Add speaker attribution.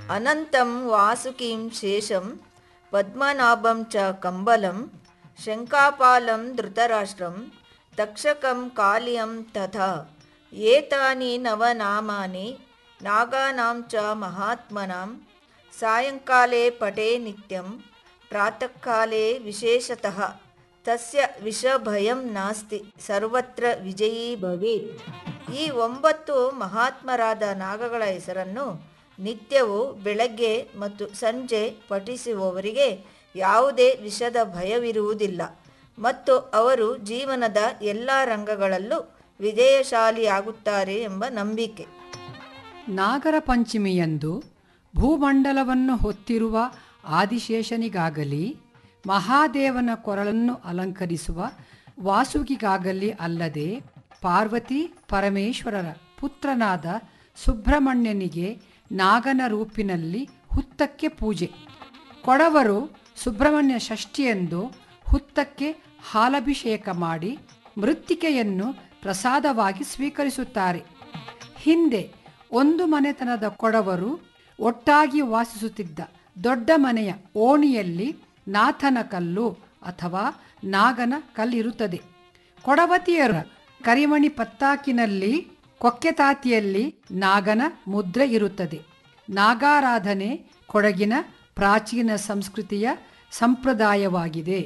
Speaker 1: ಅನಂತಂ ವಾಸುಕೀಂ ಶೇಷಂ ಪದ್ಮನಾಭಂ ಚ ಕಂಬಲಂ ಶಂಕಾಪಾಲಂ ಧೃತರಾಷ್ಟ್ರಂ ತಕ್ಷಕಂ ಕಾಲಿಯಂ ತಥಾ ಏತಾನಿ ನವನಾಮಾನಿ ನಾಗಾನಾಂ ಚ ಮಹಾತ್ಮನಾಂ ಸಾಯಂಕಾಲೇ ಪಟೇ ನಿತ್ಯಂ ಪ್ರಾತಃಕಾಲೇ ವಿಶೇಷತಃ ತಸ್ಯ ವಿಷಭಯಂ ನಾಸ್ತಿ ಸರ್ವತ್ರ ವಿಜಯೀ ಭವೇತ್ ಈ ಒಂಬತ್ತು ಮಹಾತ್ಮರಾದ ನಾಗಗಳ ಹೆಸರನ್ನು ನಿತ್ಯವೂ ಬೆಳಗ್ಗೆ ಮತ್ತು ಸಂಜೆ ಪಠಿಸುವವರಿಗೆ ಯಾವುದೇ ವಿಷದ ಭಯವಿರುವುದಿಲ್ಲ ಮತ್ತು ಅವರು ಜೀವನದ ಎಲ್ಲ ರಂಗಗಳಲ್ಲೂ ವಿಜಯಶಾಲಿಯಾಗುತ್ತಾರೆ ಎಂಬ ನಂಬಿಕೆ
Speaker 2: ನಾಗರ ಪಂಚಮಿಯಂದು ಭೂಮಂಡಲವನ್ನು ಹೊತ್ತಿರುವ ಆದಿಶೇಷನಿಗಾಗಲಿ ಮಹಾದೇವನ ಕೊರಳನ್ನು ಅಲಂಕರಿಸುವ ವಾಸುಕಿಗಾಗಲಿ ಅಲ್ಲದೆ ಪಾರ್ವತಿ ಪರಮೇಶ್ವರರ ಪುತ್ರನಾದ ಸುಬ್ರಹ್ಮಣ್ಯನಿಗೆ ನಾಗನ ರೂಪಿನಲ್ಲಿ ಹುತ್ತಕ್ಕೆ ಪೂಜೆ ಕೊಡವರು ಸುಬ್ರಹ್ಮಣ್ಯ ಷಷ್ಠಿಯಂದು ಹುತ್ತಕ್ಕೆ ಹಾಲಭಿಷೇಕ ಮಾಡಿ ಮೃತ್ತಿಕೆಯನ್ನು ಪ್ರಸಾದವಾಗಿ ಸ್ವೀಕರಿಸುತ್ತಾರೆ ಹಿಂದೆ ಒಂದು ಮನೆತನದ ಕೊಡವರು ಒಟ್ಟಾಗಿ ವಾಸಿಸುತ್ತಿದ್ದ ದೊಡ್ಡ ಮನೆಯ ಓಣಿಯಲ್ಲಿ ನಾಥನ ಕಲ್ಲು ಅಥವಾ ನಾಗನ ಕಲ್ಲಿರುತ್ತದೆ ಕೊಡವತಿಯರ ಕರಿಮಣಿ ಪತ್ತಾಕಿನಲ್ಲಿ ಕೊಕ್ಕೆತಾತಿಯಲ್ಲಿ ನಾಗನ ಮುದ್ರೆ ಇರುತ್ತದೆ ನಾಗಾರಾಧನೆ ಕೊಡಗಿನ ಪ್ರಾಚೀನ ಸಂಸ್ಕೃತಿಯ ಸಂಪ್ರದಾಯವಾಗಿದೆ